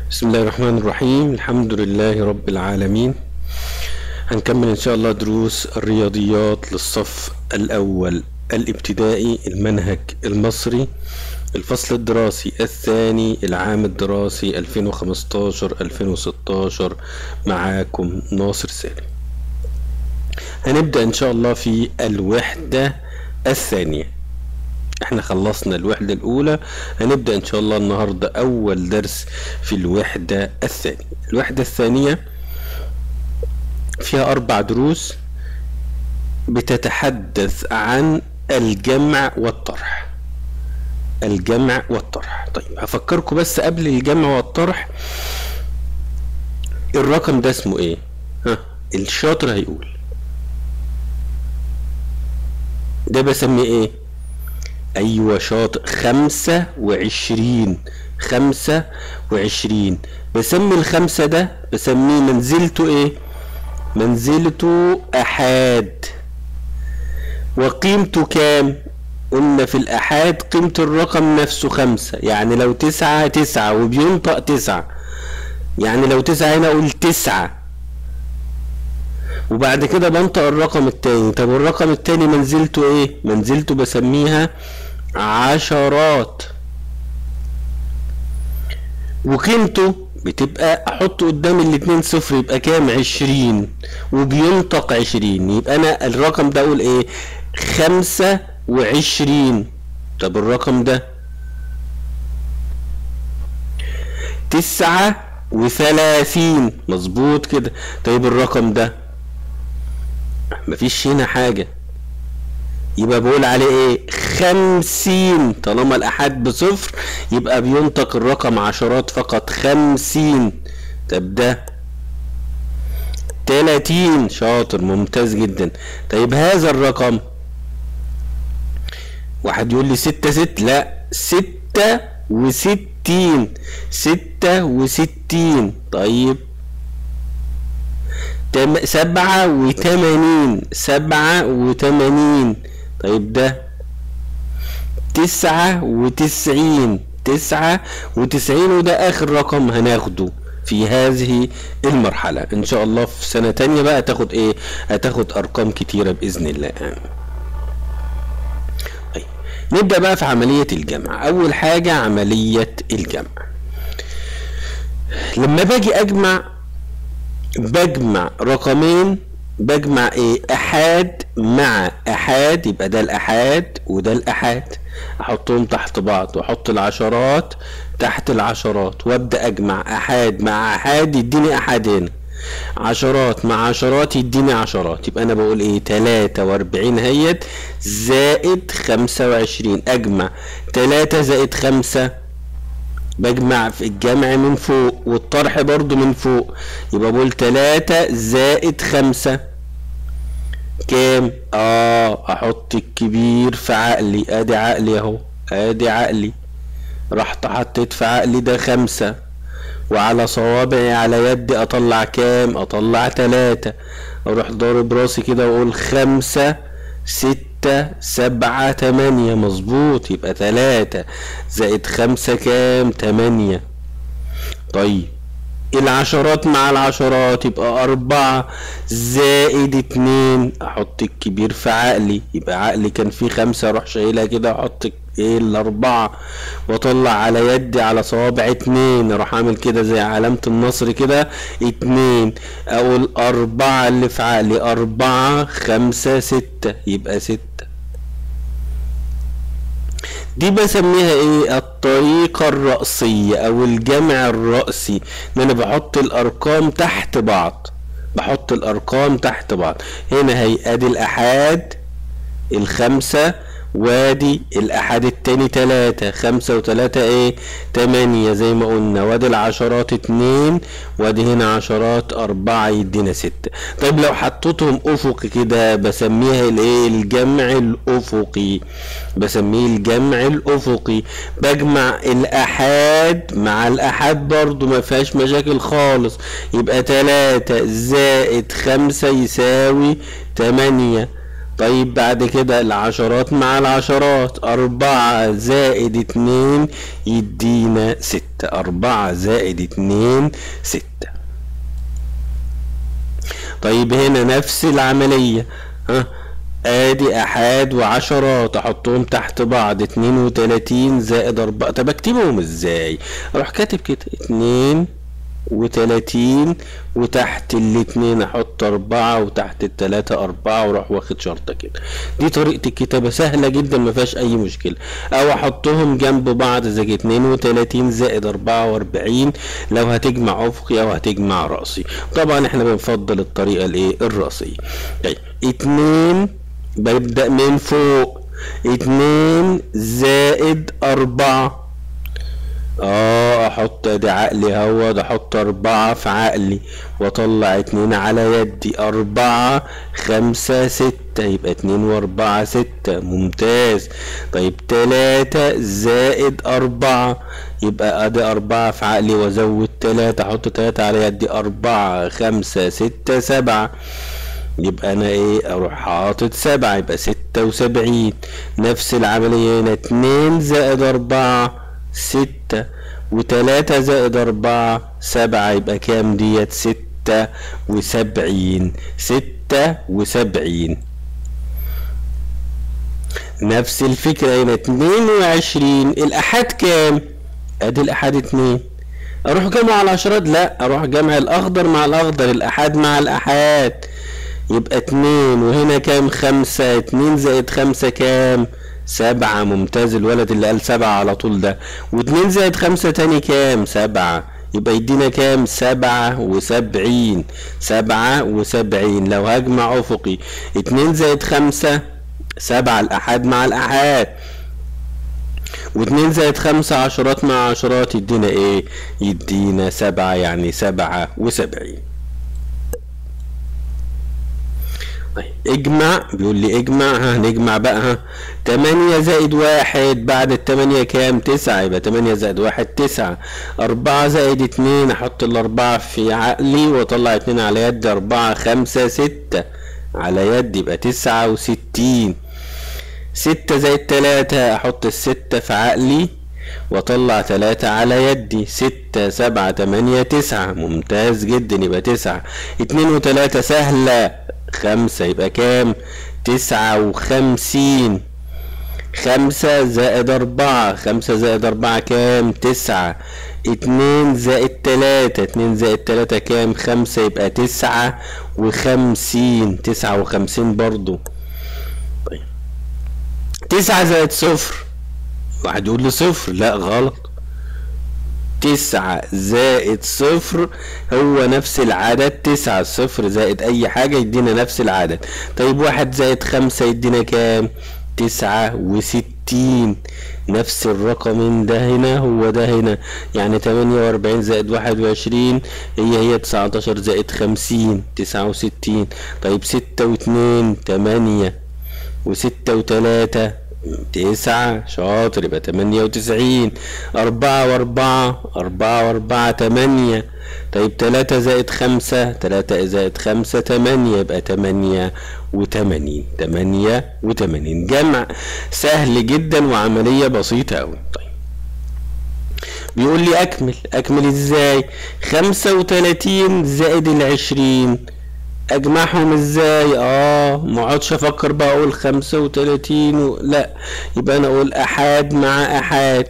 بسم الله الرحمن الرحيم الحمد لله رب العالمين هنكمل ان شاء الله دروس الرياضيات للصف الاول الابتدائي المنهج المصري الفصل الدراسي الثاني العام الدراسي 2015 2016 معاكم ناصر سالم هنبدأ ان شاء الله في الوحدة الثانية احنا خلصنا الوحدة الاولى هنبدأ ان شاء الله النهاردة اول درس في الوحدة الثانية الوحدة الثانية فيها اربع دروس بتتحدث عن الجمع والطرح الجمع والطرح طيب هفكركم بس قبل الجمع والطرح الرقم ده اسمه ايه ها الشاطر هيقول ده بسميه ايه ايوه شاطر خمسة وعشرين خمسة وعشرين بسمي الخمسة ده بسميه منزلته ايه منزلته احاد وقيمته كام قلنا في الأحاد قيمة الرقم نفسه خمسة يعني لو تسعة تسعة وبينطق تسعة يعني لو تسعة هنا أقول تسعة وبعد كده بنطق الرقم التاني طب الرقم التاني منزلته ايه منزلته بسميها عشرات وقيمته بتبقى احط قدام الاتنين صفر يبقى كام عشرين وبينطق عشرين يبقى انا الرقم ده اقول ايه خمسة وعشرين طب الرقم ده تسعة وثلاثين مظبوط كده طيب الرقم ده مفيش هنا حاجة يبقى بقول عليه ايه خمسين طالما الأحد بصفر يبقى بينطق الرقم عشرات فقط خمسين طب ده تلاتين شاطر ممتاز جدا طيب هذا الرقم واحد يقول لي ستة ست لا ستة وستين ستة وستين طيب تم سبعة وتمانين سبعة وتمانين طيب ده تسعة وتسعين تسعة وتسعين وده آخر رقم هناخده في هذه المرحلة إن شاء الله في سنة تانية بقى تاخد إيه هتاخد أرقام كتيرة بإذن الله طيب نبدأ بقى في عملية الجمع أول حاجة عملية الجمع لما باجي أجمع بجمع رقمين بجمع ايه احاد مع احاد يبقى ده الاحاد وده الاحاد احطهم تحت بعض واحط العشرات تحت العشرات وابدا اجمع احاد مع احاد يديني احاد هنا عشرات مع عشرات يديني عشرات يبقى انا بقول ايه تلاتة واربعين هيت زائد خمسة وعشرين اجمع تلاتة زائد خمسة بجمع في الجمع من فوق والطرح برضو من فوق يبقى بقول تلاتة زائد خمسة كام اه احط الكبير في عقلي ادي عقلي اهو ادي عقلي رحت حطيت في عقلي ده خمسة وعلى صوابعي على يدي اطلع كام اطلع تلاتة اروح ضارب راسي كده واقول خمسة ستة سبعة تمانية مظبوط يبقى تلاتة زائد خمسة كام تمانية طيب العشرات مع العشرات يبقى أربعة زائد اتنين أحط الكبير في عقلي يبقى عقلي كان فيه خمسة أروح شايلها كده أحط ايه الأربعة وأطلع على يدي على صوابع اتنين أروح أعمل كده زي علامة النصر كده اتنين أقول أربعة اللي في عقلي أربعة خمسة ستة يبقى ستة دي بسميها ايه الطريقة الرأسية او الجمع الرأسي ان انا بحط الارقام تحت بعض بحط الارقام تحت بعض هنا هي ادي الاحاد الخمسة وادي الاحاد التاني تلاتة خمسة وتلاتة ايه تمانية زي ما قلنا وادي العشرات اتنين وادي هنا عشرات اربعة يدينا ستة طيب لو حطيتهم افقي كده بسميها الايه الجمع الافقي بسميه الجمع الافقي بجمع الاحاد مع الاحاد برضو ما فيهاش مشاكل خالص يبقى تلاتة زائد خمسة يساوي تمانية طيب بعد كده العشرات مع العشرات أربعة زائد اتنين يدينا ستة أربعة زائد اتنين ستة طيب هنا نفس العملية ها ادي احاد وعشرات احطهم تحت بعض اتنين وتلاتين زائد اربعة طب اكتبهم ازاي اروح كاتب كده اتنين وتلاتين وتحت الاتنين احط اربعة وتحت التلاتة اربعة واروح واخد شرطة كده دي طريقة الكتابة سهلة جدا ما فيهاش اي مشكلة او احطهم جنب بعض زي اتنين وتلاتين زائد اربعة واربعين لو هتجمع افقي او هتجمع رأسي طبعا احنا بنفضل الطريقة الايه الرأسية طيب اتنين ببدأ من فوق اتنين زائد اربعة اه احط ادي عقلي اهوت احط اربعة في عقلي واطلع اتنين على يدي اربعة خمسة ستة يبقى اتنين واربعة ستة ممتاز طيب تلاتة زائد اربعة يبقى ادي اربعة في عقلي وازود تلاتة احط تلاتة على يدي اربعة خمسة ستة سبعة يبقى انا ايه اروح حاطط سبعة يبقى ستة وسبعين نفس العملية هنا اتنين زائد اربعة ستة وتلاتة زائد أربعة سبعة يبقى كام ديت ستة وسبعين ستة وسبعين نفس الفكرة هنا اتنين وعشرين الأحاد كام؟ أدي الأحاد اتنين أروح جمع العشرات؟ لأ أروح جمع الأخضر مع الأخضر الأحاد مع الأحاد يبقى اتنين وهنا كام خمسة اتنين زائد خمسة كام؟ سبعة ممتاز الولد اللي قال سبعة على طول ده واتنين زائد خمسة تاني كام سبعة يبقى يدينا كام سبعة وسبعين سبعة وسبعين لو هجمع أفقي اتنين زائد خمسة سبعة الأحاد مع الأحاد واتنين زائد خمسة عشرات مع عشرات يدينا ايه يدينا سبعة يعني سبعة وسبعين طيب اجمع بيقول لي اجمع ها هنجمع بقى ها تمانية زائد واحد بعد التمانية كام تسعة يبقى تمانية زائد واحد تسعة أربعة زائد اتنين أحط الأربعة في عقلي وأطلع اتنين على يد أربعة خمسة ستة على يد يبقى تسعة وستين ستة زائد تلاتة أحط الستة في عقلي واطلع تلاتة على يدي ستة سبعة تمانية تسعة ممتاز جدا يبقى تسعة اتنين وتلاتة سهلة خمسة يبقى كام تسعة وخمسين خمسة زائد أربعة خمسة زائد أربعة كام تسعة اتنين زائد تلاتة اتنين زائد تلاتة كام خمسة يبقى تسعة وخمسين تسعة وخمسين برضو طيب تسعة زائد صفر واحد يقول لي صفر لا غلط تسعة زائد صفر هو نفس العدد تسعة صفر زائد أي حاجة يدينا نفس العدد طيب واحد زائد خمسة يدينا كام تسعة وستين نفس الرقم ده هنا هو ده هنا يعني تمانية وأربعين زائد واحد وعشرين هي هي تسعتاشر زائد خمسين تسعة وستين طيب ستة واتنين تمانية وستة وتلاتة تسعة شاطر يبقى تمانية وتسعين أربعة وأربعة أربعة وأربعة تمانية طيب تلاتة زائد خمسة تلاتة زائد خمسة تمانية يبقى تمانية وتمانين تمانية وتمانين جمع سهل جدا وعملية بسيطة أوي طيب بيقول لي أكمل أكمل إزاي خمسة وتلاتين زائد العشرين اجمعهم ازاي اه ما اقعدش افكر بقى اقول خمسة وتلاتين و... لا يبقى انا اقول احاد مع احاد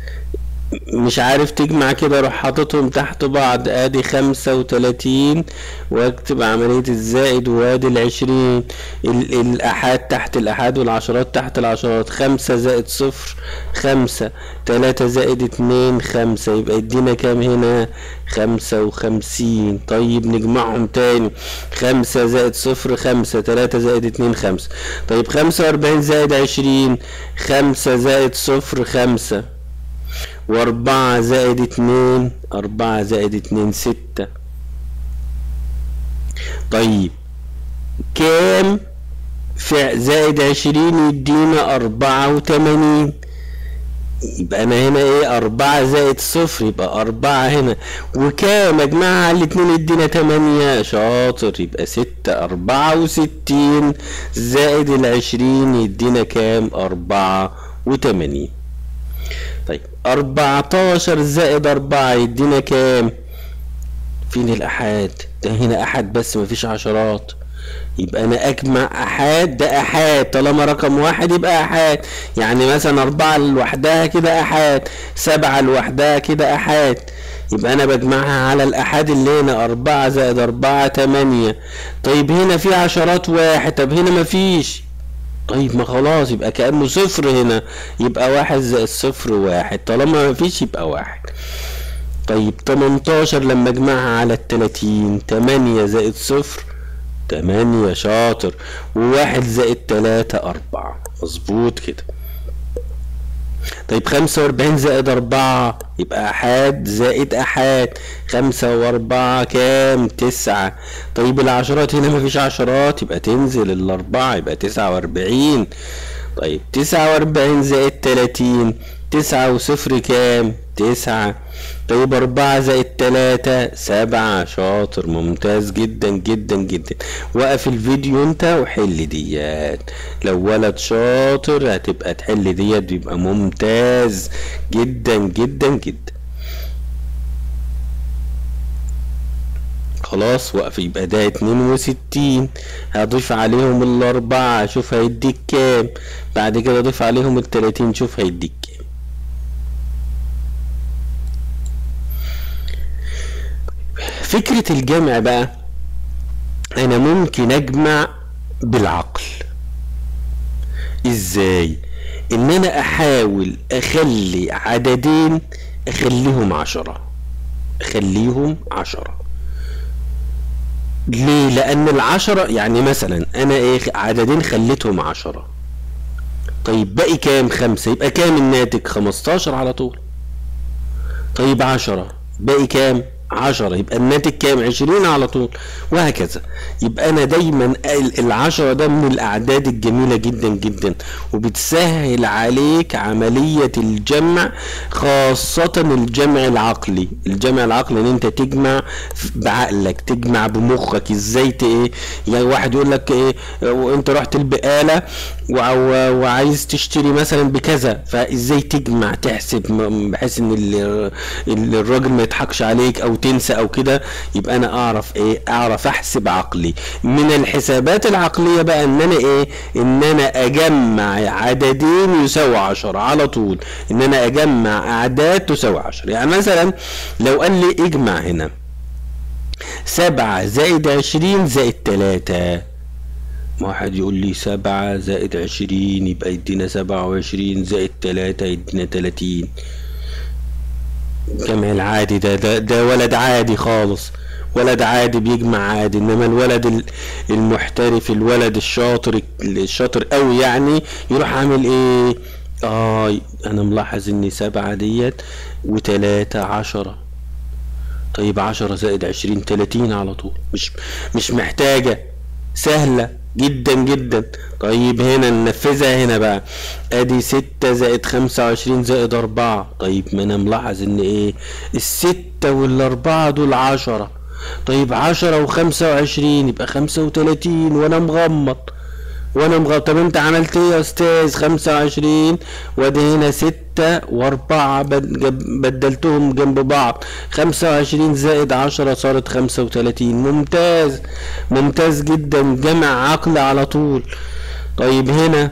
مش عارف تجمع كده اروح حاططهم تحت بعض ادي خمسة وتلاتين واكتب عملية الزائد وادي العشرين ال- الاحاد تحت الاحاد والعشرات تحت العشرات خمسة زائد صفر خمسة تلاتة زائد اتنين خمسة يبقى يدينا كام هنا خمسة وخمسين طيب نجمعهم تاني خمسة زائد صفر خمسة تلاتة زائد اتنين خمسة طيب خمسة واربعين زائد عشرين خمسة زائد صفر خمسة واربعة زائد اتنين اربعة زائد اتنين ستة طيب كام في زائد عشرين يدينا اربعة وتمانين يبقى انا هنا ايه اربعة زائد صفر يبقى اربعة هنا وكام اجمعها على الاتنين يدينا تمانية شاطر يبقى ستة اربعة وستين زائد العشرين يدينا كام اربعة وتمانين طيب اربعتاشر زائد اربعة يدينا كام فين الأحاد ده هنا أحد بس مفيش عشرات يبقى أنا أجمع أحاد ده أحاد طالما رقم واحد يبقى أحاد يعني مثلا أربعة لوحدها كده أحاد سبعة لوحدها كده أحاد يبقى أنا بجمعها على الأحاد اللي هنا أربعة زائد أربعة تمانية طيب هنا في عشرات واحد طب هنا مفيش طيب ما خلاص يبقى كأنه صفر هنا يبقى واحد زائد صفر واحد طالما مفيش يبقى واحد طيب 18 لما اجمعها على التلاتين تمانية زائد صفر تمانية شاطر وواحد زائد تلاتة أربعة مظبوط كده طيب خمسة وأربعين زائد أربعة يبقى أحاد زائد أحاد خمسة وأربعة كام تسعة طيب العشرات هنا مفيش عشرات يبقى تنزل الأربعة يبقى تسعة وأربعين طيب تسعة وأربعين زائد تلاتين تسعة وصفر كام تسعة طيب أربعة زائد تلاتة سبعة شاطر ممتاز جدا جدا جدا وقف الفيديو انت وحل ديات لو ولد شاطر هتبقى تحل ديت بيبقى ممتاز جدا جدا جدا خلاص وقف يبقى ده اتنين وستين هضيف عليهم الأربعة شوف هيديك كام بعد كده ضيف عليهم التلاتين شوف هيديك كام فكرة الجمع بقى أنا ممكن أجمع بالعقل إزاي؟ إن أنا أحاول أخلي عددين أخليهم عشرة أخليهم عشرة ليه؟ لأن العشرة يعني مثلا أنا إيه عددين خليتهم عشرة طيب باقي كام؟ خمسة يبقى كام الناتج؟ خمستاشر على طول طيب عشرة باقي كام؟ عشرة يبقى الناتج كام عشرين على طول وهكذا يبقى انا دايما العشرة ده من الاعداد الجميلة جدا جدا وبتسهل عليك عملية الجمع خاصة الجمع العقلي الجمع العقلي ان انت تجمع بعقلك تجمع بمخك ازاي ت ايه يعني واحد يقول لك ايه وانت رحت البقالة وعايز تشتري مثلا بكذا فازاي تجمع تحسب بحيث ان الراجل ما يضحكش عليك او تنسى او كده يبقى انا اعرف ايه اعرف احسب عقلي من الحسابات العقلية بقى ان انا ايه ان انا اجمع عددين يساوي عشرة على طول ان انا اجمع اعداد تساوي عشرة يعني مثلا لو قال لي اجمع هنا سبعة زائد عشرين زائد تلاتة واحد يقول لي سبعة زائد عشرين يبقى يدينا سبعة وعشرين زائد تلاتة يدينا تلاتين الجمع العادي ده, ده ده ولد عادي خالص ولد عادي بيجمع عادي انما الولد المحترف الولد الشاطر الشاطر قوي يعني يروح عامل ايه اه انا ملاحظ ان سبعة ديت وتلاتة عشرة طيب عشرة زائد عشرين تلاتين على طول مش مش محتاجة سهلة جدا جدا طيب هنا ننفذها هنا بقى ادي ستة زائد خمسة وعشرين زائد اربعة طيب ما انا ملاحظ ان ايه الستة والاربعة دول عشرة طيب عشرة وخمسة وعشرين يبقى خمسة وتلاتين وانا مغمض وانا مغمض طب انت عملت ايه يا استاذ خمسة وعشرين وادي هنا ستة واربعة بدلتهم جنب بعض خمسة وعشرين زائد عشرة صارت خمسة وتلاتين ممتاز ممتاز جدا جمع عقل على طول طيب هنا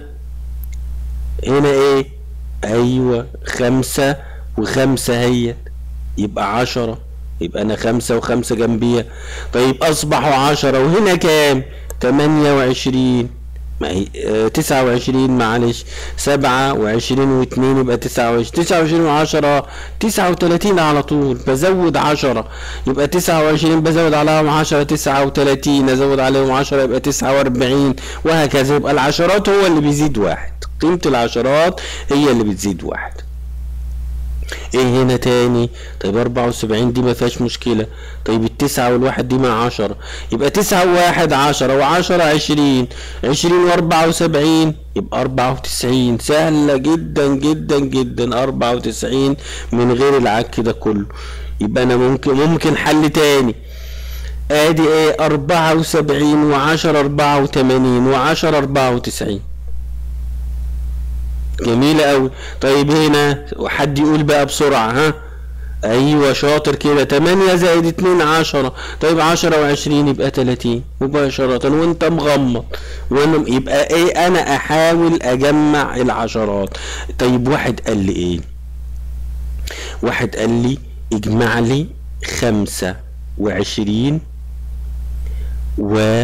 هنا ايه ايوه خمسة وخمسة هي يبقى عشرة يبقى انا خمسة وخمسة جنبيها طيب اصبحوا عشرة وهنا كام تمانية وعشرين ما هي تسعة وعشرين معلش سبعة وعشرين واتنين يبقى تسعة وعشرين تسعة وعشرين وعشرة تسعة وتلاتين على طول بزود عشرة يبقى تسعة وعشرين بزود عليهم عشرة تسعة وتلاتين ازود عليهم عشرة يبقى تسعة واربعين وهكذا يبقى العشرات هو اللي بيزيد واحد قيمة العشرات هي اللي بتزيد واحد ايه هنا تاني طيب اربعة وسبعين دي ما فيهاش مشكلة طيب التسعة والواحد دي مع عشرة يبقى تسعة وواحد عشرة وعشرة عشرين عشرين واربعة وسبعين يبقى اربعة وتسعين سهلة جدا جدا جدا اربعة وتسعين من غير العك ده كله يبقى انا ممكن ممكن حل تاني ادي ايه اربعة وسبعين وعشرة اربعة وتمانين وعشرة اربعة وتسعين جميلة أوي طيب هنا حد يقول بقى بسرعة ها أيوة شاطر كده تمانية زائد اتنين عشرة طيب عشرة وعشرين يبقى تلاتين مباشرة وأنت مغمض وأنا يبقى إيه أنا أحاول أجمع العشرات طيب واحد قال لي إيه واحد قال لي اجمع لي خمسة وعشرين و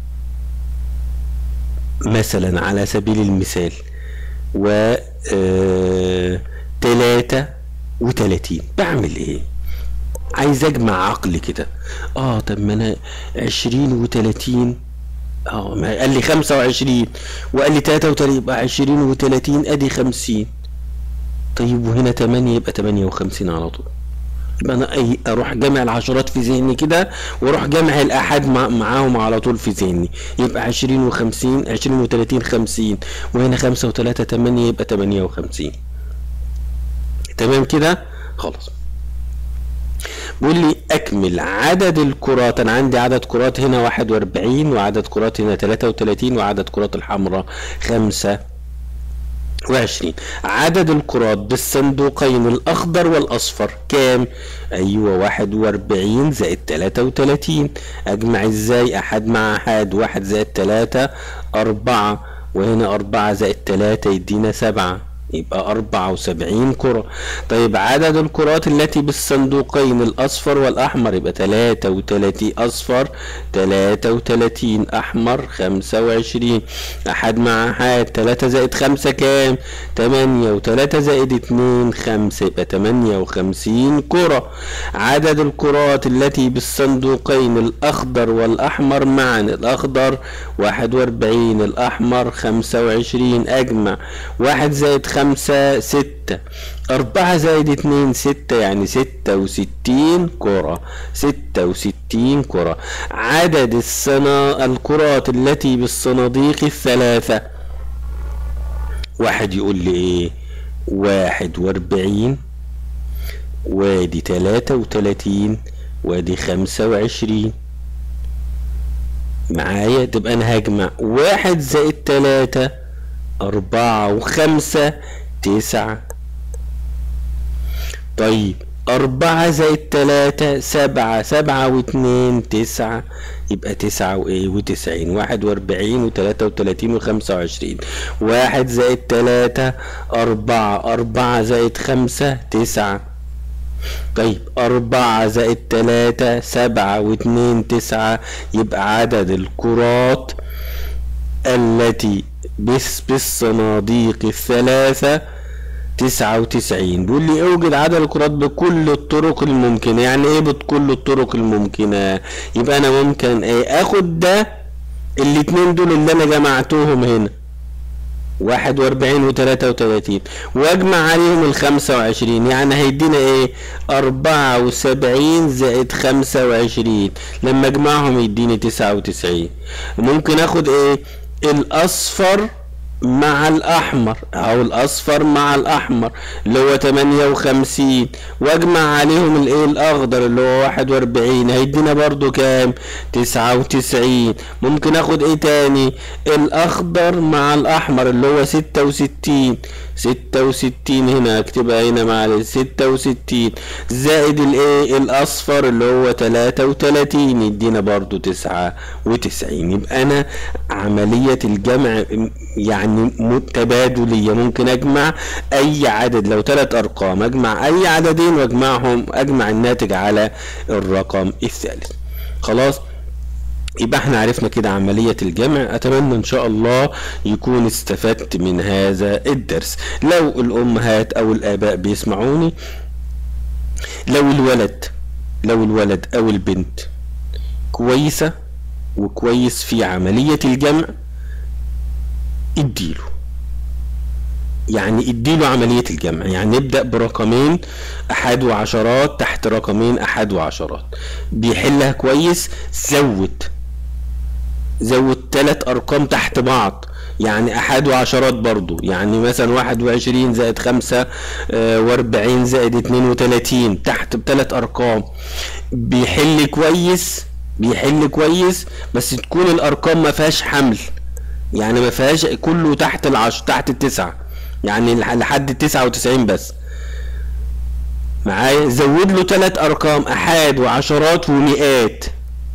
مثلا على سبيل المثال و آه، تلاتة وتلاتين بعمل ايه عايز اجمع عقلي كده اه طب ما انا عشرين وتلاتين اه ما قال لي خمسة وعشرين وقال لي تلاتة وتلاتين يبقى عشرين وتلاتين ادي خمسين طيب وهنا تمانية يبقى تمانية وخمسين على طول يبقى انا اي اروح جامع العشرات في ذهني كده واروح جامع الاحاد مع معاهم على طول في ذهني يبقى عشرين وخمسين عشرين وتلاتين خمسين وهنا خمسة وتلاتة تمانية يبقى تمانية وخمسين تمام كده خلاص بيقول لي اكمل عدد الكرات انا عندي عدد كرات هنا واحد واربعين وعدد كرات هنا تلاتة وتلاتين وعدد كرات الحمراء خمسة وعشرين عدد الكرات بالصندوقين الأخضر والأصفر كام؟ أيوة واحد وأربعين زائد تلاتة وتلاتين أجمع إزاي؟ أحد مع أحد واحد زائد تلاتة أربعة وهنا أربعة زائد تلاتة يدينا سبعة يبقى أربعة وسبعين كرة طيب عدد الكرات التي بالصندوقين الأصفر والأحمر يبقى تلاتة وتلاتين أصفر تلاتة وتلاتين أحمر خمسة وعشرين أحد مع أحد تلاتة زائد خمسة كام؟ تمانية وتلاتة زائد اتنين خمسة يبقى تمانية وخمسين كرة عدد الكرات التي بالصندوقين الأخضر والأحمر معا الأخضر واحد وأربعين الأحمر خمسة وعشرين أجمع واحد زائد خمسة ستة أربعة زائد اتنين ستة يعني ستة وستين كرة ستة وستين كرة عدد الصنا الكرات التي بالصناديق الثلاثة واحد يقول لي ايه واحد واربعين وادي تلاتة وتلاتين وادي خمسة وعشرين معايا تبقى انا هجمع واحد زائد تلاتة أربعة وخمسة تسعة طيب أربعة زائد تلاتة سبعة سبعة واتنين تسعة يبقى تسعة وإيه وتسعين واحد وأربعين وتلاتة وتلاتين وخمسة وعشرين واحد زائد تلاتة أربعة أربعة زائد خمسة تسعة طيب أربعة زائد تلاتة سبعة واتنين تسعة يبقى عدد الكرات التي بس بالصناديق الثلاثة تسعة وتسعين بيقول لي اوجد عدد الكرات بكل الطرق الممكنة يعني ايه بكل الطرق الممكنة يبقى انا ممكن ايه اخد ده الاتنين دول اللي انا جمعتهم هنا واحد واربعين وتلاتة وتلاتين واجمع عليهم الخمسة وعشرين يعني هيدينا ايه اربعة وسبعين زائد خمسة وعشرين لما اجمعهم يديني تسعة وتسعين ممكن اخد ايه الاصفر مع الاحمر او الاصفر مع الاحمر اللي هو تمانية وخمسين واجمع عليهم الايه الاخضر اللي هو واحد واربعين هيدينا برضو كام تسعة وتسعين ممكن اخد ايه تاني الاخضر مع الاحمر اللي هو ستة وستين ستة وستين هنا اكتبها هنا مع ستة وستين زائد الايه الاصفر اللي هو تلاتة وتلاتين يدينا برضو تسعة وتسعين يبقى انا عملية الجمع يعني تبادلية ممكن اجمع اي عدد لو ثلاث ارقام اجمع اي عددين واجمعهم اجمع الناتج على الرقم الثالث خلاص يبقى احنا عرفنا كده عملية الجمع اتمنى ان شاء الله يكون استفدت من هذا الدرس لو الامهات او الاباء بيسمعوني لو الولد لو الولد او البنت كويسة وكويس في عملية الجمع اديله يعني اديله عملية الجمع يعني نبدأ برقمين أحد وعشرات تحت رقمين أحد وعشرات بيحلها كويس زود زود تلات أرقام تحت بعض يعني أحد وعشرات برضو يعني مثلا واحد وعشرين زائد خمسة آه، وأربعين زائد اتنين وتلاتين تحت بتلات أرقام بيحل كويس بيحل كويس بس تكون الأرقام ما فيهاش حمل يعني ما فيهاش كله تحت العشر تحت التسعة يعني لح- لحد التسعة وتسعين بس معايا زود له تلات ارقام احاد وعشرات ومئات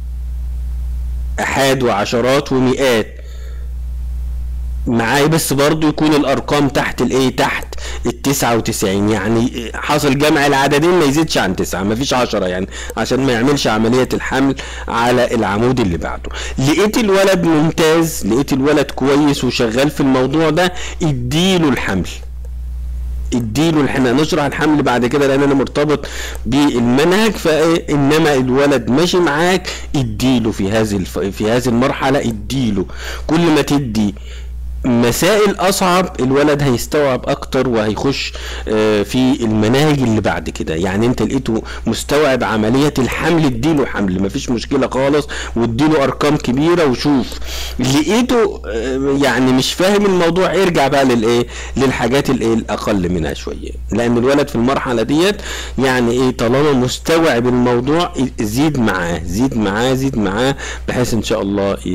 احاد وعشرات ومئات معايا بس برضو يكون الارقام تحت الايه تحت التسعة وتسعين يعني حاصل جمع العددين ما يزيدش عن تسعة ما فيش عشرة يعني عشان ما يعملش عملية الحمل على العمود اللي بعده لقيت الولد ممتاز لقيت الولد كويس وشغال في الموضوع ده اديله الحمل اديله احنا نشرح الحمل بعد كده لان انا مرتبط بالمنهج فانما الولد ماشي معاك اديله في هذه الف... في هذه المرحله اديله كل ما تدي مسائل اصعب الولد هيستوعب اكتر وهيخش آه، في المناهج اللي بعد كده يعني انت لقيته مستوعب عمليه الحمل اديله حمل مفيش مشكله خالص واديله ارقام كبيره وشوف لقيته آه، يعني مش فاهم الموضوع ارجع بقى للايه للحاجات الايه الاقل منها شويه لان الولد في المرحله ديت يعني ايه طالما مستوعب الموضوع زيد معاه زيد معاه زيد معاه بحيث ان شاء الله ي-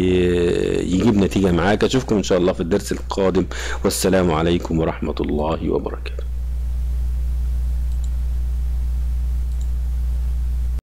يجيب نتيجه معاك اشوفكم ان شاء الله في الدرس القادم والسلام عليكم ورحمه الله وبركاته